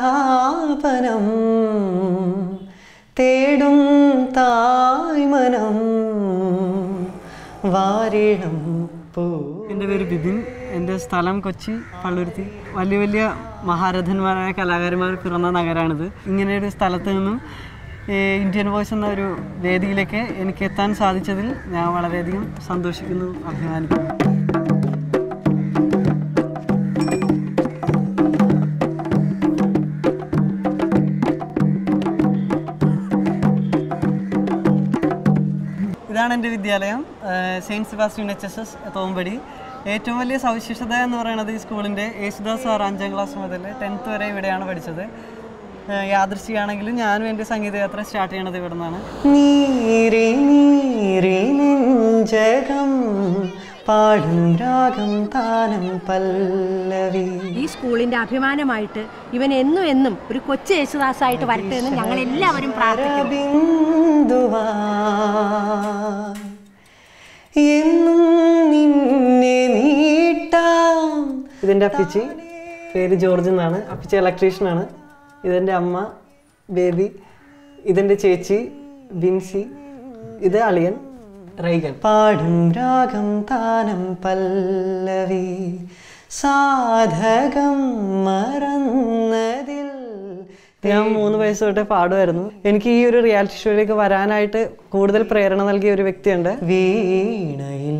ആലാപനം തേടും തായ്മനം വാരിളം പൂ എൻ്റെ പേര് ബിബിൻ എൻ്റെ സ്ഥലം കൊച്ചി പള്ളുരുത്തി വലിയ വലിയ മഹാരഥന്മാരായ കലാകാരന്മാർ പിറന്ന നഗരമാണിത് ഇങ്ങനെയൊരു സ്ഥലത്ത് നിന്നും ഈ ഇന്ത്യൻ വോയിസ് എന്ന ഒരു വേദിയിലേക്ക് എനിക്ക് എത്താൻ സാധിച്ചതിൽ ഞാൻ വളരെയധികം സന്തോഷിക്കുന്നു അഭിമാനിക്കുന്നു ഇതാണ് എൻ്റെ വിദ്യാലയം saint Sebastian H S S Thombadi ഏറ്റവും വലിയ സവിശേഷത എന്ന് പറയുന്നത് ഈ സ്കൂളിൻ്റെ യേശുദാസ് സാർ അഞ്ചാം ക്ലാസ് മുതൽ ടെൻത്ത് വരെ ഇവിടെയാണ് പഠിച്ചത് ഏഹ് യാദൃശ്ചികയാണെങ്കിലും ഞാനും എൻ്റെ സംഗീതയാത്ര സ്റ്റാർട്ട് ചെയ്യണത് ഇവിടെ നിന്നാണ് നീരി നീരി നെഞ്ചകം പാടും രാഗം താനം പല്ലവി ഈ സ്കൂളിന്റെ അഭിമാനമായിട്ട് ഇവൻ എന്നും എന്നും ഒരു കൊച്ചു യേശുദാസായിട്ട് വരട്ടെ എന്ന് ഞങ്ങൾ എല്ലാവരും പ്രാർത്ഥിക്കുന്നു ബിന്ദുവാ എന്നും നിന്നെ നീട്ടാം ഇതെൻ്റെ അപ്പിച്ചി പേര് ജോർജ് എന്നാണ് അപ്പിച്ചി ഇലക്ട്രീഷ്യനാണ് ഇതെൻ്റെ അമ്മ ബേബി ഇതെൻ്റെ ചേച്ചി ബിൻസി ഇത് അളിയൻ റൈഗൻ പാടും രാഗം താനം പല്ലവി സാധകം മറന്നതിൽ ഞാൻ മൂന്ന് വയസ്സ് തൊട്ടേ പാടുമായിരുന്നു എനിക്ക് ഈ ഒരു റിയാലിറ്റി ഷോയിലേക്ക് വരാനായിട്ട് കൂടുതൽ പ്രേരണ നൽകിയ ഒരു വ്യക്തിയുണ്ട് വീണയിൽ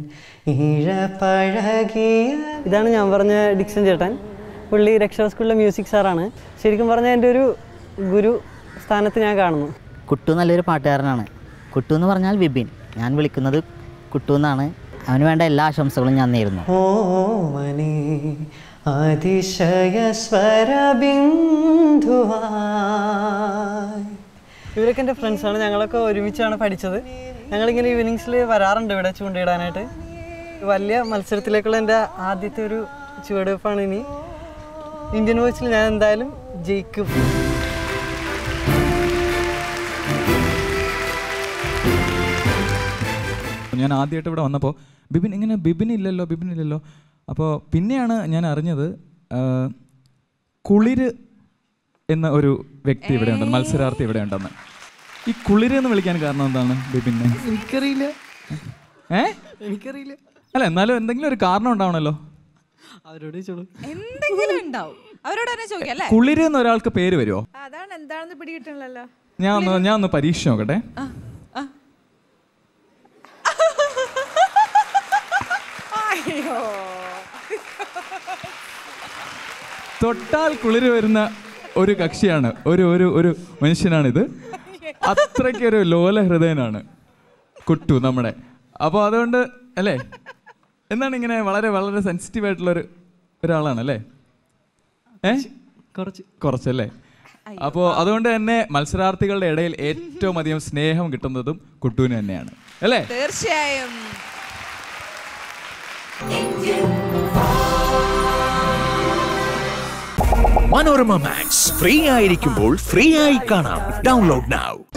ഇഴപഴകിയ ഇതാണ് ഞാൻ പറഞ്ഞ ഡിക്സൺ ചേട്ടൻ പുള്ളി രക്ഷാ സ്കൂളിലെ മ്യൂസിക് സാറാണ് ശരിക്കും പറഞ്ഞാൽ എൻ്റെ ഒരു ഗുരു സ്ഥാനത്ത് ഞാൻ കാണുന്നു കുട്ടു നല്ലൊരു പാട്ടുകാരനാണ് കുട്ടു എന്ന് പറഞ്ഞാൽ വിപിൻ ഞാൻ വിളിക്കുന്നത് കുട്ടു എന്നാണ് അവന് വേണ്ട എല്ലാ ആശംസകളും ഞാൻ നേരുന്നു ഓമനെ അതിശയ സ്വരബിന്ദുവായി ഇവരൊക്കെ എൻ്റെ ഫ്രണ്ട്സാണ് ഞങ്ങളൊക്കെ ഒരുമിച്ചാണ് പഠിച്ചത് ഞങ്ങളിങ്ങനെ ഈവനിങ്സിൽ വരാറുണ്ട് ഇവിടെ ചൂണ്ടയിടാനായിട്ട് വലിയ മത്സരത്തിലേക്കുള്ള എൻ്റെ ആദ്യത്തെ ഒരു ചുവടുവെപ്പാണ് ഇനി ഇന്ത്യൻ വോയിസിൽ ഞാൻ എന്തായാലും ജയിക്കും ഞാൻ ആദ്യമായിട്ട് ഇവിടെ വന്നപ്പോൾ ബിബിൻ ഇങ്ങനെ ബിബിൻ ഇല്ലല്ലോ ബിബിൻ ഇല്ലല്ലോ അപ്പോൾ പിന്നെയാണ് ഞാൻ അറിഞ്ഞത് ആ, കുളിര് എന്ന ഒരു വ്യക്തി ഇവിടെ ഉണ്ടെന്ന് മത്സരാർത്ഥി ഇവിടെ ഉണ്ടെന്ന് ഈ കുളിര് എന്ന് വിളിക്കാൻ കാരണം എന്താണ് ബിബിനെ എനിക്കറിയില്ല ഏ എനിക്കറിയില്ല അല്ല എന്നാലും എന്തെങ്കിലും ഒരു കാരണം ഉണ്ടാവണല്ലോ അവരോട് ചോദിച്ചോളൂ എന്തെങ്കിലും ഉണ്ടാവും അവരോട് തന്നെ ചോദിക്കാം അല്ലേ കുളിര് എന്ന ഒരാൾക്ക് പേര് വരുമോ അതാണ് എന്താണെന്ന് പിടികിട്ടണല്ലോ ഞാൻ ഒന്ന് ഞാൻ ഒന്ന് പരീക്ഷ നോക്കട്ടെ അയ്യോ തൊട്ടാൽ കുളിര് വരുന്ന ഒരു കക്ഷിയാണ് ഒരു ഒരു ഒരു മനുഷ്യനാണിത് അത്രയ്ക്കൊരു ലോല ഹൃദയനാണ് കുട്ടു നമ്മുടെ അപ്പോൾ അതുകൊണ്ട് അല്ലേ എന്താണ് ഇങ്ങനെ വളരെ വളരെ സെൻസിറ്റീവ് ആയിട്ടുള്ള ഒരു ഒരാളാണ് അല്ലേ ഏ കുറച്ച് കുറച്ചല്ലേ അപ്പോൾ അതുകൊണ്ട് തന്നെ മത്സരാർത്ഥികളുടെ ഇടയിൽ ഏറ്റവും അധികം സ്നേഹം കിട്ടുന്നതും കുട്ടുവിന് തന്നെയാണ് അല്ലേ തീർച്ചയായും മനോരമ മാക്സ് ഫ്രീ ആയിരിക്കുമ്പോൾ ഫ്രീ ആയി കാണാം ഡൗൺലോഡ് നൗ